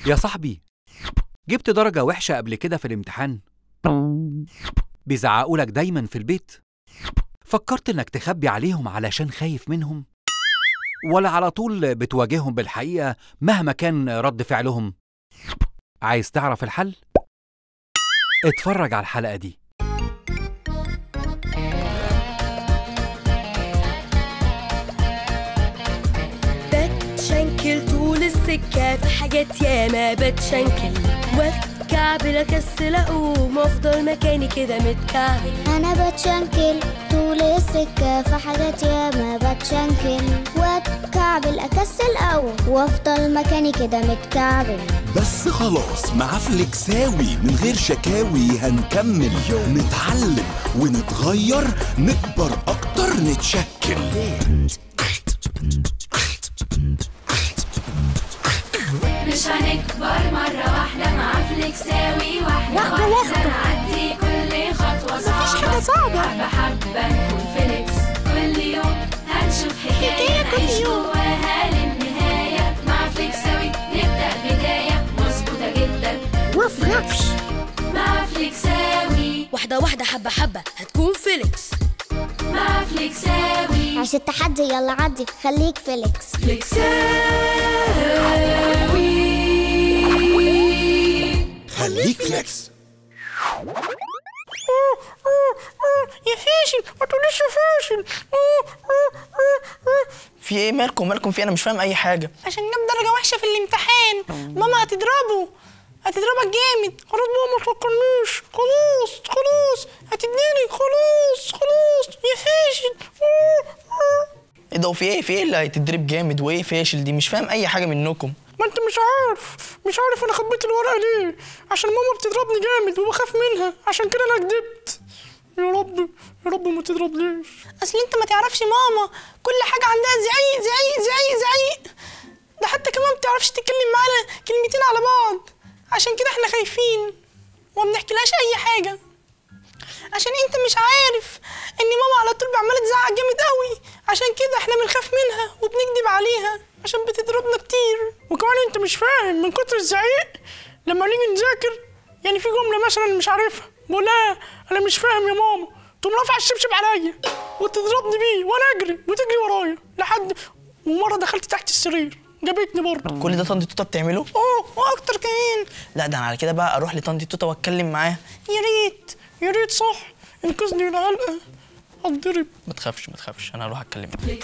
يا صاحبي جبت درجة وحشة قبل كده في الامتحان بيزعقوا لك دايما في البيت فكرت انك تخبي عليهم علشان خايف منهم ولا على طول بتواجههم بالحقيقة مهما كان رد فعلهم عايز تعرف الحل؟ اتفرج على الحلقة دي بتشنكل طول السكة في حاجات ياما بتشنكل واتكعبل اكسل اقوم افضل مكاني كده متكعبل انا بتشنكل طول السكة في حاجات ياما بتشنكل واتكعبل اكسل اقوم وافضل مكاني كده متكعبل بس خلاص مع فليكساوي من غير شكاوي هنكمل نتعلم ونتغير نكبر اكتر نتشكل مش هنكبر مرة واحدة مع فليكساوي واحدة واحدة واحدة. نعدي كل خطوة صعبة مفيش حاجة صعبة. حبة حبة نكون فيليكس كل يوم هنشوف حكاية حكاية كل نعيش يوم. جواها للنهاية مع فليكساوي نبدأ بداية مظبوطة جدا وفلكس مع فليكساوي واحدة واحدة حبة حبة هتكون فيليكس مع فليكساوي عشان التحدي يلا عدي خليك فيليكس خليك فليكس يا فاشل ما تقوليش يا فاشل في ايه مالكم مالكم في إيه؟ انا مش فاهم اي حاجه عشان جاب درجة وحشة في الامتحان ماما هتضربه هتضربك جامد خلاص بقى ما تفكرنيش خلاص خلاص هتديني خلاص خلاص يا فاشل ايه ده وفي ايه في ايه اللي هيتضرب جامد وايه فاشل دي مش فاهم اي حاجه منكم ما انت مش عارف مش عارف انا خبيت الورقة ليه عشان ماما بتضربني جامد وبخاف منها عشان كده انا كدبت يا رب يا رب ما تضربنيش اصل انت ما تعرفش ماما كل حاجة عندها زعيق زعيق زعيق زعيق ده حتى كمان ما بتعرفش تتكلم معانا كلمتين على بعض عشان كده احنا خايفين وما بنحكيلهاش اي حاجة عشان انت مش عارف ان ماما على طول عماله تزعق جامد قوي عشان كده احنا بنخاف منها وبنكذب عليها عشان بتضربنا كتير وكمان انت مش فاهم من كتر الزعيق لما نيجي نذاكر يعني في جمله مثلا مش عارفها بقول لها انا مش فاهم يا ماما تقوم رافعه الشبشب عليا وتضربني بيه وانا اجري وتجري ورايا لحد ومره دخلت تحت السرير جابتني برضه كل ده طنط توته بتعمله اه واكتر كمان لا ده انا على كده بقى اروح لطنط توته واتكلم معاها يا ريت يا ريت صح انقذني من علقه هتضرب ما تخافش ما تخافش انا هروح اتكلم معاها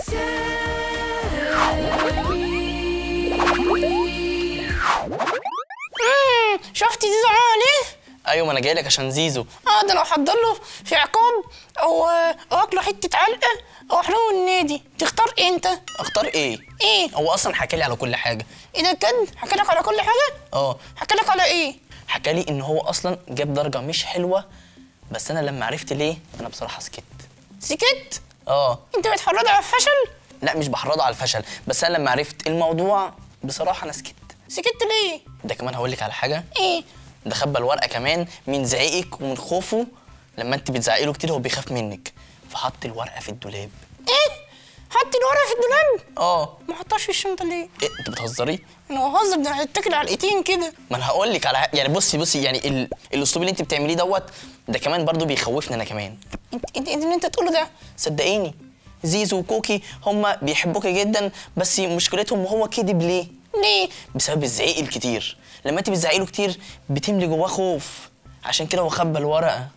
شفت دي زعقها ليه؟ ايوه ما انا جاي لك عشان زيزو اه ده لو حضر له في عقاب او او اكله حته علقه او احرمه من النادي تختار ايه انت؟ اختار ايه ايه؟ هو اصلا حكى لي على كل حاجه ايه ده بجد؟ حكى لك على كل حاجه؟ اه حكى لك على ايه؟ حكى لي ان هو اصلا جاب درجه مش حلوه بس انا لما عرفت ليه انا بصراحه سكت سكت؟ اه انت بتحرض على الفشل؟ لا مش بحرضه على الفشل بس انا لما عرفت الموضوع بصراحه انا سكت سكت ليه؟ ده كمان هقول لك على حاجه ايه؟ ده خبى الورقه كمان من زعيقك ومن خوفه لما انت بتزعقي له كتير هو بيخاف منك فحط الورقه في الدولاب ايه؟ حط الورقه في الدولاب؟ اه ما حطهاش في الشنطه ليه؟ إيه انت بتهزري انا بهزر ده هيتاكل علقتين كده ما انا هقول لك على يعني بصي بصي يعني ال... الاسلوب اللي انت بتعمليه دوت ده كمان برضو بيخوفني انا كمان انت انت انت اللي انت تقوله ده صدقيني زيزو وكوكي هما بيحبوكي جدا بس مشكلتهم هو كذب ليه ليه؟ بسبب الزعيق الكتير لما انت بتزعقي له كتير بتملي جواه خوف عشان كده هو خبى الورقه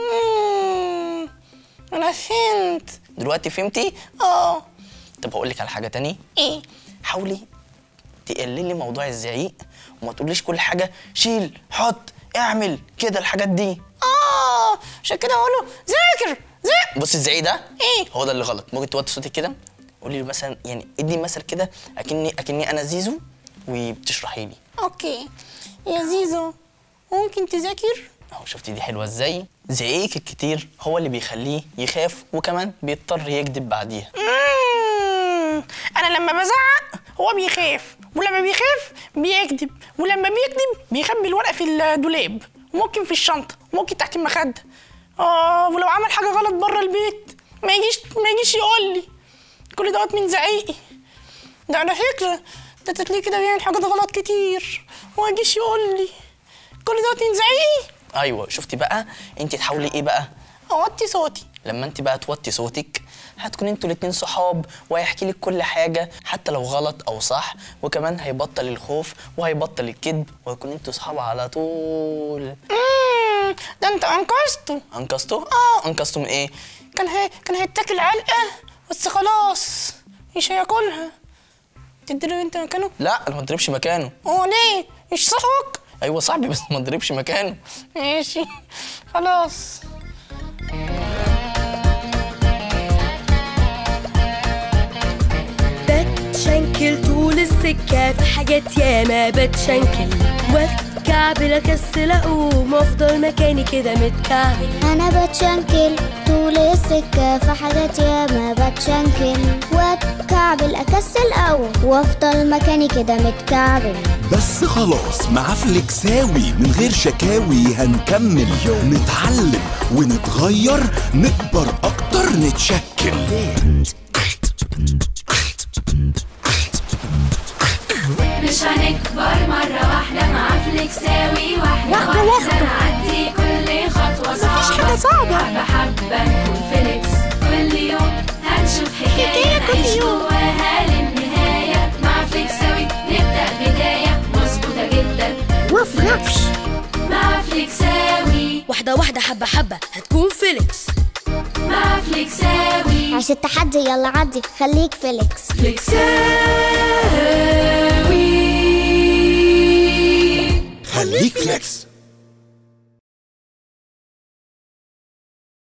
مم، انا فهمت دلوقتي فهمتي اه طب هقول لك على حاجه تاني ايه؟ حاولي تقللي موضوع الزعيق وما تقوليش كل حاجه شيل حط اعمل كده الحاجات دي اه عشان كده اقول له ذاكر ذاكر بص الزعيق ده ايه؟ هو ده اللي غلط ممكن توطي صوتك كده قولي له مثلا يعني ادي مثل كده اكني اكني انا زيزو وبتشرحي لي اوكي يا زيزو ممكن تذاكر اهو شفتي دي حلوه ازاي زعيقك الكتير هو اللي بيخليه يخاف وكمان بيضطر يكذب بعديها مم، انا لما بزعق هو بيخاف ولما بيخاف بيكذب ولما بيكذب بيخبي الورقه في الدولاب وممكن في الشنطه وممكن تحت المخده اه ولو عمل حاجه غلط بره البيت ما يجيش ما يجيش يقول لي كل دوت من زعيقي ده على فكره ده تتلاقيه كده بيعمل حاجات غلط كتير وما يجيش يقول لي كل ده تنزعيه ايوه شفتي بقى انت تحاولي ايه بقى اوطي صوتي لما انت بقى توطي صوتك هتكون انتوا الاتنين صحاب وهيحكي لك كل حاجه حتى لو غلط او صح وكمان هيبطل الخوف وهيبطل الكذب وهيكون انتوا صحاب على طول مم، ده انت انقذته انقذته اه انقذته من ايه كان هي كان هيتاكل علقه بس خلاص مش هياكلها تديله انت مكانه لا انا ما اضربش مكانه هو ليه مش صاحبك ايوه صاحبي بس ما اضربش مكانه ماشي خلاص بتشنكل طول السكة في حاجات ياما بتشنكل واتكعبل اكسل اقوم افضل مكاني كده متكعبل انا بتشنكل طول السكة في حاجات ياما بتشنكل واتكعبل اكسل اقوم وافضل مكاني كده متكعبل بس خلاص مع فليكساوي من غير شكاوي هنكمل نتعلم ونتغير نكبر اكتر نتشكل مش هنكبر مرة واحدة مع فليكساوي واحدة واحدة, واحدة. نعدي كل خطوة صعبة مفيش حاجة صعبة حبة حبة نكون فليكس كل يوم هنشوف حكاية نعيش جواها للنهاية مع فليكساوي نبدأ بداية مظبوطة جدا وفلكس مع فليكساوي واحدة واحدة حبة حبة هتكون فيليكس مع فليكساوي عيش التحدي يلا عدي خليك فيليكس فليكساوي خليك فليكس